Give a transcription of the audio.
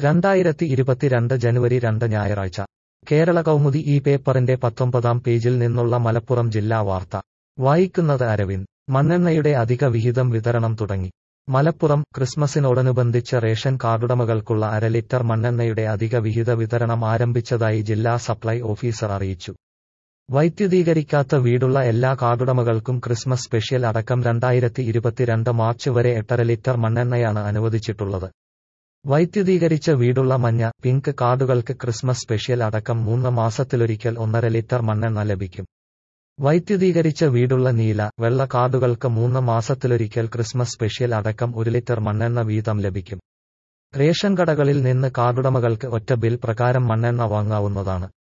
രണ്ടായിരത്തി ഇരുപത്തിരണ്ട് ജനുവരി രണ്ട് ഞായറാഴ്ച കേരള കൗമുദി ഈ പേപ്പറിന്റെ പത്തൊമ്പതാം പേജിൽ നിന്നുള്ള മലപ്പുറം ജില്ലാ വാർത്ത വായിക്കുന്നത് അരവിന്ദ് മണ്ണെണ്ണയുടെ അധിക വിഹിതം വിതരണം തുടങ്ങി മലപ്പുറം ക്രിസ്മസിനോടനുബന്ധിച്ച് റേഷൻ കാർഡുടമകൾക്കുള്ള അര ലിറ്റർ മണ്ണെണ്ണയുടെ അധിക വിഹിത വിതരണം ആരംഭിച്ചതായി ജില്ലാ സപ്ലൈ ഓഫീസർ അറിയിച്ചു വൈദ്യുതീകരിക്കാത്ത വീടുള്ള എല്ലാ കാർഡുടമകൾക്കും ക്രിസ്മസ് സ്പെഷ്യൽ അടക്കം രണ്ടായിരത്തി ഇരുപത്തിരണ്ട് മാർച്ച് വരെ എട്ടര ലിറ്റർ മണ്ണെണ്ണയാണ് അനുവദിച്ചിട്ടുള്ളത് വൈദ്യുതീകരിച്ച വീടുള്ള മഞ്ഞ പിങ്ക് കാർഡുകൾക്ക് ക്രിസ്മസ് സ്പെഷ്യൽ അടക്കം മൂന്ന് മാസത്തിലൊരിക്കൽ ഒന്നര ലിറ്റർ മണ്ണെണ്ണ ലഭിക്കും വൈദ്യുതീകരിച്ച വീടുള്ള നീല വെള്ള കാർഡുകൾക്ക് മൂന്ന് മാസത്തിലൊരിക്കൽ ക്രിസ്മസ് സ്പെഷ്യൽ അടക്കം ഒരു ലിറ്റർ മണ്ണെണ്ണ വീതം ലഭിക്കും റേഷൻ കടകളിൽ നിന്ന് കാർഡുടമകൾക്ക് ഒറ്റ ബിൽ പ്രകാരം മണ്ണെണ്ണ വാങ്ങാവുന്നതാണ്